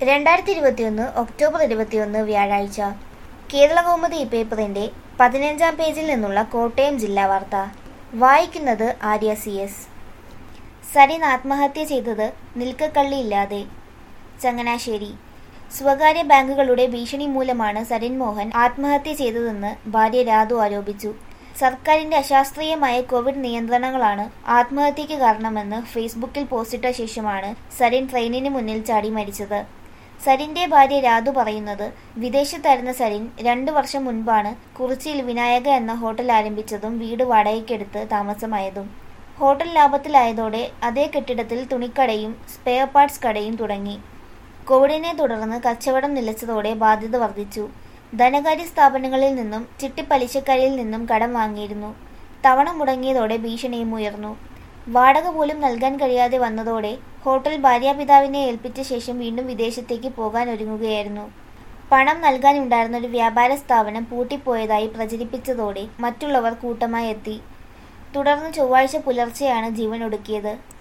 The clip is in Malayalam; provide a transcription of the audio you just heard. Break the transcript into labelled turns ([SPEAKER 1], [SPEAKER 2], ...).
[SPEAKER 1] രണ്ടായിരത്തി ഇരുപത്തിയൊന്ന് ഒക്ടോബർ ഇരുപത്തിയൊന്ന് വ്യാഴാഴ്ച കേരളകൗമുദി പേപ്പറിന്റെ പതിനഞ്ചാം പേജിൽ നിന്നുള്ള കോട്ടയം ജില്ലാ വാർത്ത വായിക്കുന്നത് ആര്യ സി എസ് സരിൻ ആത്മഹത്യ ചെയ്തത് നിൽക്കക്കള്ളിയില്ലാതെ ചങ്ങനാശ്ശേരി സ്വകാര്യ ബാങ്കുകളുടെ ഭീഷണി മൂലമാണ് സരിൻ മോഹൻ ആത്മഹത്യ ചെയ്തതെന്ന് ഭാര്യ രാധു ആരോപിച്ചു സർക്കാരിന്റെ അശാസ്ത്രീയമായ കോവിഡ് നിയന്ത്രണങ്ങളാണ് ആത്മഹത്യക്ക് കാരണമെന്ന് ഫേസ്ബുക്കിൽ പോസ്റ്റിട്ട ശേഷമാണ് സരിൻ ട്രെയിനിന് മുന്നിൽ ചാടി മരിച്ചത് സരിന്റെ ഭാര്യ രാധു പറയുന്നത് വിദേശത്തായിരുന്ന സരിൻ രണ്ടു വർഷം മുൻപാണ് കുറിച്ചിയിൽ വിനായക എന്ന ഹോട്ടൽ ആരംഭിച്ചതും വീട് വാടകയ്ക്കെടുത്ത് താമസമായതും ഹോട്ടൽ ലാഭത്തിലായതോടെ അതേ കെട്ടിടത്തിൽ തുണിക്കടയും സ്പെയർ പാർട്സ് കടയും തുടങ്ങി കോവിഡിനെ തുടർന്ന് കച്ചവടം നിലച്ചതോടെ ബാധ്യത വർദ്ധിച്ചു ധനകാര്യ സ്ഥാപനങ്ങളിൽ നിന്നും ചിട്ടിപ്പലിശക്കാരിൽ നിന്നും കടം വാങ്ങിയിരുന്നു തവണ മുടങ്ങിയതോടെ ഭീഷണിയും ഉയർന്നു വാടക പോലും നൽകാൻ കഴിയാതെ വന്നതോടെ ഹോട്ടൽ ഭാര്യാപിതാവിനെ ഏൽപ്പിച്ച ശേഷം വീണ്ടും വിദേശത്തേക്ക് പോകാൻ ഒരുങ്ങുകയായിരുന്നു പണം നൽകാനുണ്ടായിരുന്ന ഒരു വ്യാപാര സ്ഥാപനം പൂട്ടിപ്പോയതായി പ്രചരിപ്പിച്ചതോടെ മറ്റുള്ളവർ കൂട്ടമായി എത്തി തുടർന്ന് ചൊവ്വാഴ്ച പുലർച്ചെയാണ് ജീവൻ ഒടുക്കിയത്